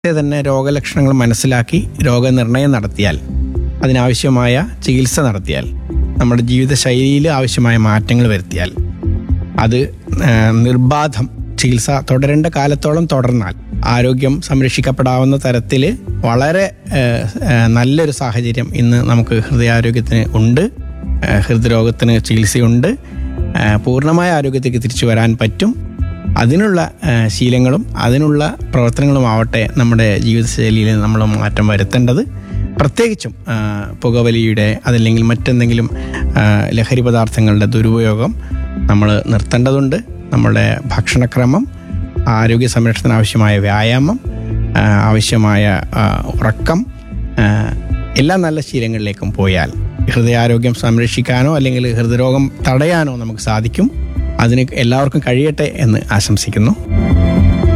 നേരത്തെ തന്നെ രോഗലക്ഷണങ്ങൾ മനസ്സിലാക്കി രോഗനിർണയം നടത്തിയാൽ അതിനാവശ്യമായ ചികിത്സ നടത്തിയാൽ നമ്മുടെ ജീവിതശൈലിയിൽ ആവശ്യമായ മാറ്റങ്ങൾ വരുത്തിയാൽ അത് ആ, നിർബാധം ചികിത്സ തുടരേണ്ട കാലത്തോളം തുടർന്നാൽ ആരോഗ്യം സംരക്ഷിക്കപ്പെടാവുന്ന തരത്തിൽ വളരെ ആ, ആ, നല്ലൊരു സാഹചര്യം ഇന്ന് നമുക്ക് ഹൃദയാരോഗ്യത്തിന് ഉണ്ട് ആ, ഹൃദ്രോഗത്തിന് ചികിത്സയുണ്ട് ആ, പൂർണ്ണമായ ആരോഗ്യത്തേക്ക് തിരിച്ചു വരാൻ പറ്റും അതിനുള്ള ആ, ശീലങ്ങളും അതിനുള്ള പ്രവർത്തനങ്ങളും ആവട്ടെ നമ്മുടെ ജീവിതശൈലിയിൽ നമ്മൾ മാറ്റം വരുത്തേണ്ടത് പ്രത്യേകിച്ചും ആ, പുകവലിയുടെ അതല്ലെങ്കിൽ മറ്റെന്തെങ്കിലും ആ, ലഹരി പദാർത്ഥങ്ങളുടെ ദുരുപയോഗം നമ്മൾ നിർത്തേണ്ടതുണ്ട് നമ്മുടെ ഭക്ഷണക്രമം ആരോഗ്യ സംരക്ഷണത്തിന് ആവശ്യമായ വ്യായാമം ആ, ആവശ്യമായ ആ, ഉറക്കം ആ, എല്ലാ നല്ല ശീലങ്ങളിലേക്കും പോയാൽ ഹൃദയാരോഗ്യം സംരക്ഷിക്കാനോ അല്ലെങ്കിൽ ഹൃദയരോഗം തടയാനോ നമുക്ക് സാധിക്കും അതിന് എല്ലാവർക്കും കഴിയട്ടെ എന്ന് ആശംസിക്കുന്നു